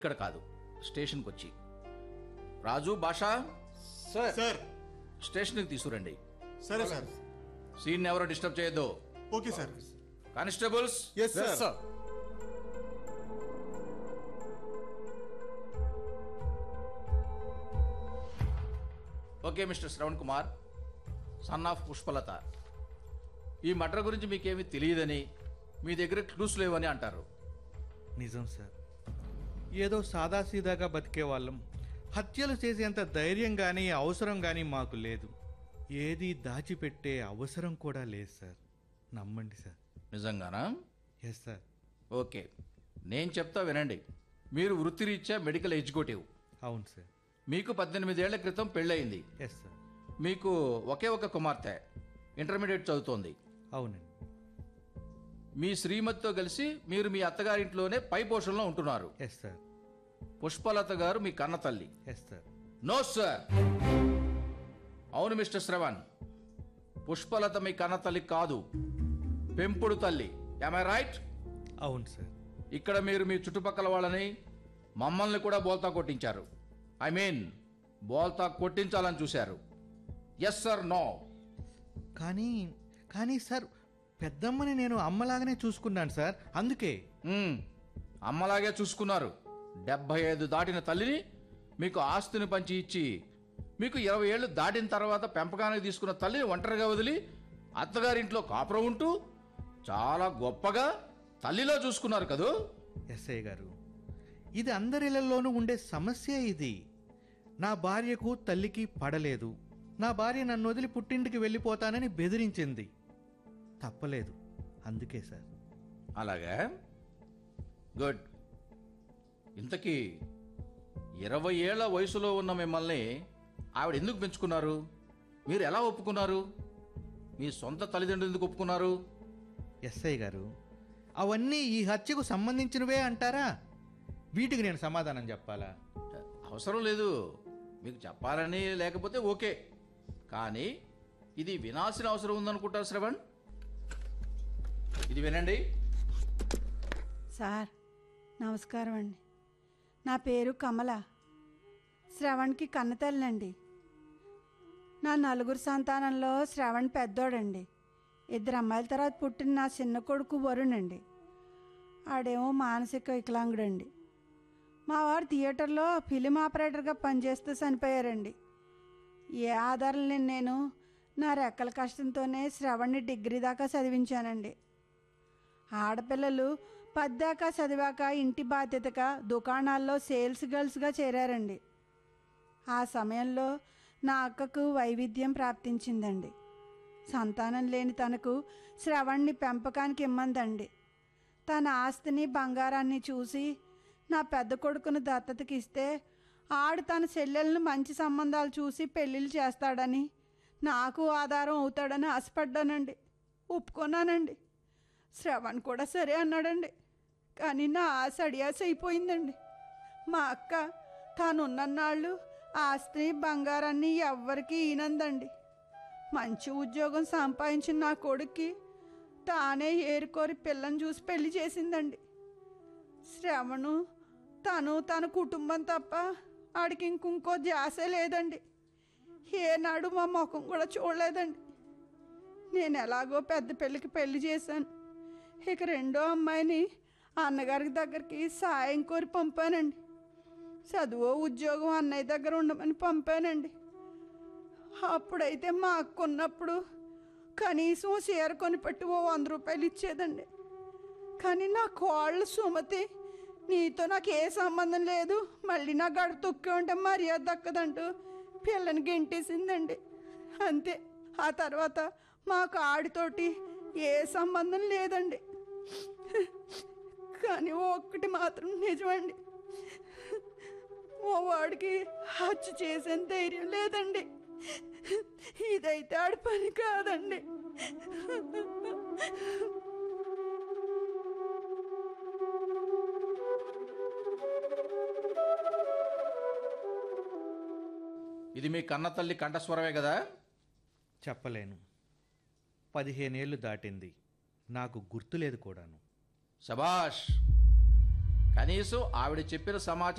ఇక్కడ కాదు స్టేషన్కి వచ్చి రాజు భాష సార్ సార్ స్టేషన్కి తీసుకురండి సరే సార్ సీన్ ఎవరో డిస్టర్బ్ చేయొద్దు ఓకే సార్ కానిస్టేబుల్స్ yes sir okay mister Shravan Kumar son of Pushpalatha ఈ మర్డర్ గురించి మీకేమీ తెలియదని మీ దగ్గర క్లూస్ లేవని అంటారు నిజం సార్ ఏదో సాదాసీదాగా బతికే వాళ్ళం హత్యలు చేసేంత ధైర్యం కానీ అవసరం కానీ మాకు లేదు ఏది దాచిపెట్టే అవసరం కూడా లేదు సార్ నమ్మండి సార్ నిజంగానా ఎస్ సార్ ఓకే నేను చెప్తా వినండి మీరు వృత్తిరీత్యా మెడికల్ ఎగ్జిక్యూటివ్ అవును సార్ మీకు పద్దెనిమిదేళ్ల క్రితం పెళ్ళయింది ఎస్ సార్ మీకు ఒకే ఒక కుమార్తె ఇంటర్మీడియట్ చదువుతోంది అవునండి మీ శ్రీమతితో కలిసి మీరు మీ అత్తగారింట్లోనే పై పోషణలో ఉంటున్నారు ఎస్ సార్ పుష్పలత గారు మీ కన్న తల్లి ఎస్ సార్ నో సార్ అవును మిస్టర్ శ్రవణ్ పుష్పలత మీ కన్న తల్లి కాదు పెంపుడు తల్లి ఐ రైట్ అవును సార్ ఇక్కడ మీరు మీ చుట్టుపక్కల వాళ్ళని మమ్మల్ని కూడా బోల్తా కొట్టించారు ఐ మీన్ బోల్తా కొట్టించాలని చూశారు ఎస్ సార్ నో కానీ కానీ సార్ పెద్దమ్మని నేను అమ్మలాగానే చూసుకున్నాను సార్ అందుకే మ్మ్. అమ్మలాగే చూసుకున్నారు డెబ్బై ఐదు దాటిన తల్లిని మీకు ఆస్తిని పంచి ఇచ్చి మీకు ఇరవై ఏళ్ళు దాటిన తర్వాత పెంపకానికి తీసుకున్న తల్లిని ఒంటరిగా వదిలి అత్తగారింట్లో కాపురం ఉంటూ చాలా గొప్పగా తల్లిలో చూసుకున్నారు కదూ ఎస్ఐ గారు ఇది అందరిళ్లలోనూ ఉండే సమస్య ఇది నా భార్యకు తల్లికి పడలేదు నా భార్య నన్ను వదిలి పుట్టింటికి వెళ్ళిపోతానని బెదిరించింది తప్పలేదు అందుకే సార్ అలాగా గుడ్ ఇంతకీ ఇరవై ఏళ్ల వయసులో ఉన్న మిమ్మల్ని ఆవిడ ఎందుకు పెంచుకున్నారు మీరు ఎలా ఒప్పుకున్నారు మీ సొంత తల్లిదండ్రులు ఎందుకు ఒప్పుకున్నారు ఎస్ఐ గారు అవన్నీ ఈ హత్యకు సంబంధించినవే అంటారా వీటికి నేను సమాధానం చెప్పాలా అవసరం లేదు మీకు చెప్పాలని లేకపోతే ఓకే కానీ ఇది వినాల్సిన అవసరం ఉందనుకుంటారు శ్రవణ్ ఇది వినండి సార్ నమస్కారం అండి నా పేరు కమల శ్రవణ్కి కన్నతల్లండి నా నలుగురు సంతానంలో శ్రవణ్ పెద్దోడండి ఇద్దరు అమ్మాయిల తర్వాత పుట్టిన నా చిన్న కొడుకు వరుణ్ అండి ఆడేమో మానసిక వికలాంగుడండి మా వారు థియేటర్లో ఫిలిం ఆపరేటర్గా పనిచేస్తూ చనిపోయారండి ఏ ఆధారం లేని నేను నా రెక్కల కష్టంతోనే శ్రవణ్ని డిగ్రీ దాకా చదివించానండి ఆడపిల్లలు పద్దాక చదివాక ఇంటి బాధ్యతగా దుకాణాల్లో సేల్స్ గర్ల్స్గా చేరారండి ఆ సమయంలో నా అక్కకు వైవిధ్యం ప్రాప్తించిందండి సంతానం లేని తనకు శ్రవణ్ణి పెంపకానికి ఇమ్మందండి తన ఆస్తిని బంగారాన్ని చూసి నా పెద్ద కొడుకును దత్తతకి ఇస్తే ఆడు తన చెల్లెలను మంచి సంబంధాలు చూసి పెళ్ళిళ్ళు చేస్తాడని నాకు ఆధారం అవుతాడని ఆశపడ్డానండి ఒప్పుకున్నానండి శ్రవణ్ కూడా సరే అన్నాడండి కానీ నా ఆశ అడియాస అయిపోయిందండి మా అక్క తానున్నన్నాళ్ళు ఆస్తిని బంగారాన్ని ఎవ్వరికీ ఈనందండి మంచి ఉద్యోగం సంపాదించిన నా కొడుక్కి తానే ఏరుకోరి పిల్లని చూసి పెళ్లి చేసిందండి శ్రవణు తను తన కుటుంబం తప్ప ఆడికి ఇంకొంకో ధ్యాసే లేదండి ఏనాడు మా ముఖం కూడా చూడలేదండి నేను ఎలాగో పెద్ద పెళ్ళికి పెళ్లి చేశాను ఇక రెండో అమ్మాయిని అన్నగారి దగ్గరికి సాయం కోరి పంపానండి చదువు ఉద్యోగం అన్నయ్య దగ్గర ఉండమని పంపానండి అప్పుడైతే మా అక్క ఉన్నప్పుడు కనీసం చీర కొని పెట్టి ఓ వంద రూపాయలు ఇచ్చేదండి కానీ నా కోళ్ళ సుమతి నీతో నాకు ఏ సంబంధం లేదు మళ్ళీ నా గడ తొక్కి ఉంటే మర్యాద దక్కదంటూ పిల్లని గెంటేసిందండి అంతే ఆ తర్వాత మాకు ఆడితోటి ఏ సంబంధం లేదండి కానీ ఒక్కటి మాత్రం నిజమండి ఓ వాడికి హత్య చేసే ధైర్యం లేదండి ఇదైతే ఆడి పని కాదండి ఇది మీ కన్న తల్లి కంఠస్వరమే కదా చెప్పలేను పదిహేనేళ్ళు దాటింది నాకు గుర్తులేదు కూడాను శబాష్ కనీసం ఆవిడ చెప్పిన సమాచారం